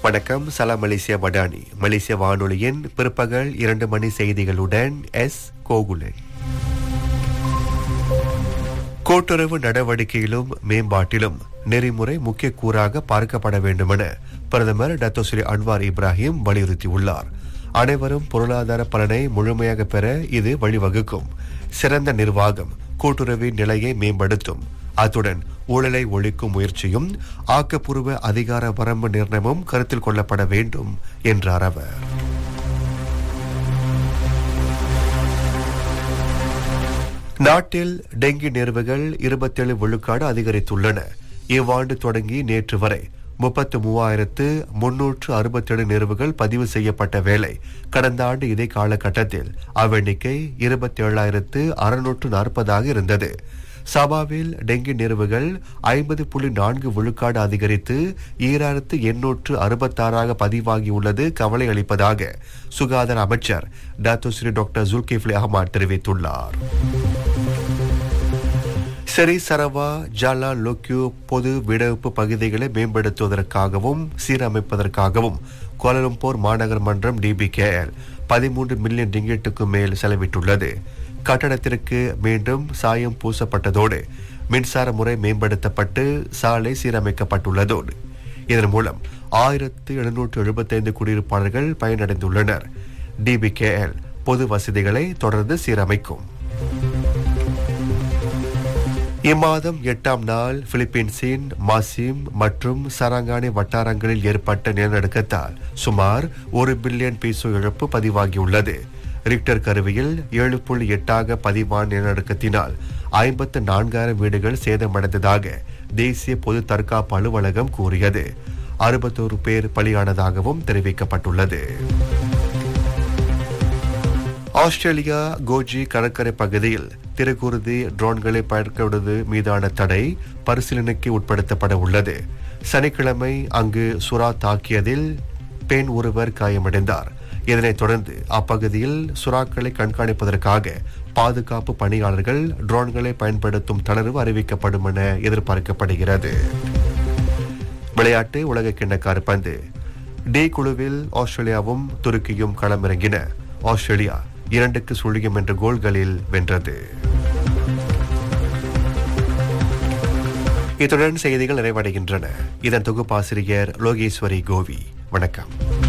வணக்கம் சலாம் மலேசியா வடானி மலேசிய வானொலியின் பிற்பகல் இரண்டு மணி செய்திகளுடன் எஸ் கோகுலன் கூட்டுறவு நடவடிக்கையிலும் மேம்பாட்டிலும் நெறிமுறை முக்கிய கூறாக பார்க்கப்பட வேண்டுமென பிரதமர் டத்தோஸ்ரீ அன்வார் இப்ராஹிம் வலியுறுத்தியுள்ளார் அனைவரும் பொருளாதார பலனை முழுமையாக பெற இது வழிவகுக்கும் சிறந்த நிர்வாகம் கூட்டுறவின் நிலையை மேம்படுத்தும் அத்துடன் ஊழலை ஒழிக்கும் முயற்சியும் ஆக்கப்பூர்வ அதிகார வரம்பு நிர்ணயமும் கருத்தில் கொள்ளப்பட வேண்டும் என்றார் அவர் நாட்டில் டெங்கி நேர்வுகள் இருபத்தேழு விழுக்காடு அதிகரித்துள்ளன இவ்வாண்டு தொடங்கி நேற்று வரை முப்பத்து மூவாயிரத்து முன்னூற்று அறுபத்தேழு நேர்வுகள் பதிவு செய்யப்பட்ட வேளை கடந்த ஆண்டு இதே காலகட்டத்தில் அவ்வெண்ணிக்கை இருபத்தேழாயிரத்து அறுநூற்று நாற்பதாக இருந்தது சபாவில் டெங்கி நேர்வுகள் ஐம்பது புள்ளி நான்கு விழுக்காடு அதிகரித்து ஈராயிரத்து எண்ணூற்று அறுபத்தாறாக பதிவாகியுள்ளது கவலை அளிப்பதாக சுகாதார அமைச்சர் டாக்டர் டாக்டர் ஜுல்கிஃப்லி அஹ்மத் தெரிவித்துள்ளார் செரி சரவா ஜாலா லோக்கியோ பொது விடுவிப்பு பகுதிகளை மேம்படுத்துவதற்காகவும் சீரமைப்பதற்காகவும் கோலலம்பூர் மாநகர் மன்றம் டிபிகேஎல் பதிமூன்று மில்லியன் ரிங்கெட்டுக்கு மேல் செலவிட்டுள்ளது கட்டடத்திற்கு மீண்டும் சாயம் பூசப்பட்டதோடு மின்சார முறை மேம்படுத்தப்பட்டு சாலை சீரமைக்கப்பட்டுள்ளதோடு இதன் மூலம் ஆயிரத்து எழுநூற்று எழுபத்தைந்து குடியிருப்பாளர்கள் பயனடைந்துள்ளனர் டிபிகேஎல் பொது வசதிகளை தொடர்ந்து சீரமைக்கும் இம்மாதம் எட்டாம் நாள் பிலிப்பீன்ஸின் மாசிம் மற்றும் சராங்கானி வட்டாரங்களில் ஏற்பட்ட நிலநடுக்கத்தால் சுமார் ஒரு பில்லியன் பீசோ இழப்பு பதிவாகியுள்ளது ரிக்டர் கருவியில் ஏழு புள்ளி எட்டாக பதிவான நிலநடுக்கத்தினால் ஐம்பத்து நான்காயிரம் வீடுகள் சேதமடைந்ததாக தேசிய பொது தற்காப்பு அலுவலகம் கூறியது அறுபத்தோரு பேர் பலியானதாகவும் தெரிவிக்கப்பட்டுள்ளது ஆஸ்திரேலியா கோஜி கடற்கரை பகுதியில் திருக்குருதி ட்ரோன்களை பயன்படுவது மீதான தடை பரிசீலனைக்கு உட்படுத்தப்பட உள்ளது சனிக்கிழமை அங்கு சுறா தாக்கியதில் பெண் ஒருவர் காயமடைந்தார் இதனைத் தொடர்ந்து அப்பகுதியில் சுறாக்களை கண்காணிப்பதற்காக பாதுகாப்பு பணியாளர்கள் ட்ரோன்களை பயன்படுத்தும் தளர்வு அறிவிக்கப்படும் என எதிர்பார்க்கப்படுகிறது விளையாட்டு உலக கிண்ண காற்பந்து டி குழுவில் ஆஸ்திரேலியாவும் துருக்கியும் களமிறங்கின ஆஸ்திரேலியா இரண்டுக்கு சுழியம் என்ற கோல்களில் வென்றது இத்துடன் செய்திகள் நிறைவடைகின்றன இதன் தொகுப்பாசிரியர் லோகேஸ்வரி கோவி வணக்கம்